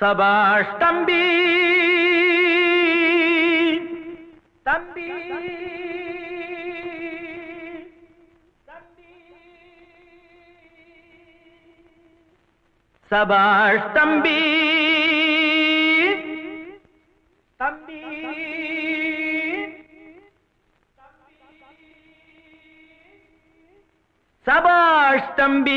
சபாஷ் தம்பி தம்பி சபாஷ் தம்பி தம்பி சபாஷ் தம்பி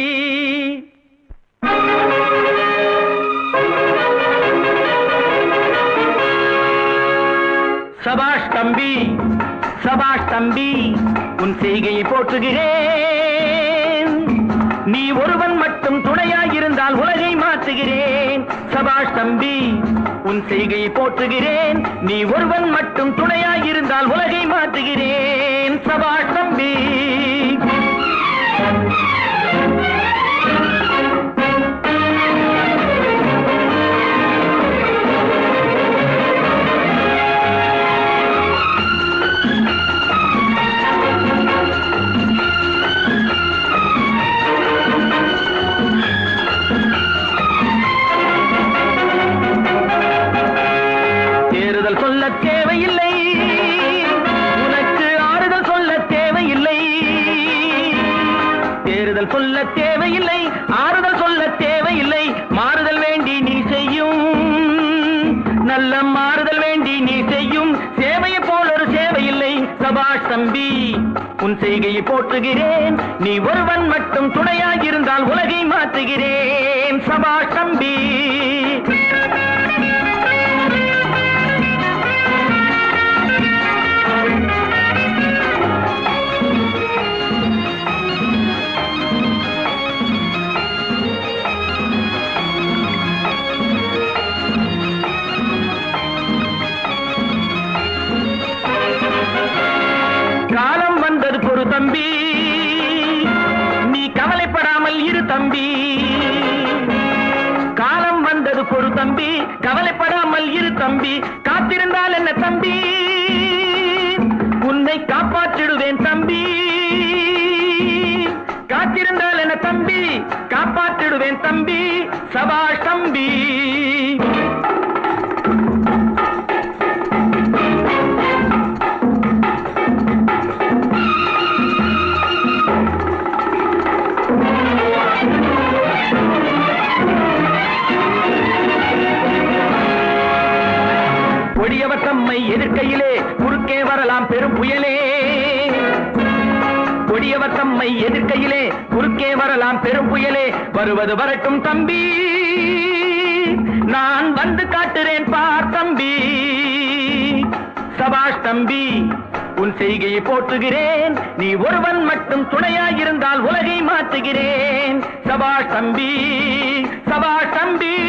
சபாஷ் தம்பி சபாஷ் தம்பி உன் செய்கையை போற்றுகிறேன் நீ ஒருவன் மட்டும் துணையாயிருந்தால் உலகை மாற்றுகிறேன் சபாஷ் தம்பி உன் செய்கையை போற்றுகிறேன் நீ ஒருவன் மட்டும் துணையாயிருந்தால் உலகை மாற்றுகிறேன் சபாஷ் தம்பி தேறுதல் சொல்ல தேவையில்லை உனக்கு ஆறுதல் சொல்ல தேவையில்லை தேறுதல் சொல்ல தேவையில்லை ஆறுதல் சொல்ல தேவையில்லை மாறுதல் வேண்டி நீ செய்யும் நல்ல மாறுதல் வேண்டி நீ செய்யும் சேவையை போல் ஒரு சேவையில்லை சபாஷ் தம்பி உன் செய்கையை போற்றுகிறேன் நீ ஒருவன் மட்டும் துணையாயிருந்தால் உலகை மாற்றுகிறேன் சபாஷ் தம்பி காலம் வந்தது பொறு தம்பி நீ கவலைப்படாமல் இரு தம்பி காலம் வந்தது பொறு தம்பி கவலைப்படாமல் இரு தம்பி காத்திருந்தால் என்ன தம்பி உன்னை காப்பாற்றிடுவேன் தம்பி காத்திருந்தால் என்ன தம்பி காப்பாற்றிடுவேன் தம்பி சபாஷ் தம்பி கொடியவர் தம்மை எதிர்க்கையிலே குறுக்கே வரலாம் பெரும் புயலே கொடியவர் தம்மை எதிர்க்கையிலே குறுக்கே வரலாம் பெரும் புயலே வருவது வரட்டும் தம்பி நான் வந்து காட்டுறேன் பார் தம்பி சபாஷ் தம்பி உன் செய்கையை போற்றுகிறேன் நீ ஒருவன் மட்டும் துணையாயிருந்தால் உலகை மாற்றுகிறேன் சபாஷ் தம்பி சபாஷ் தம்பி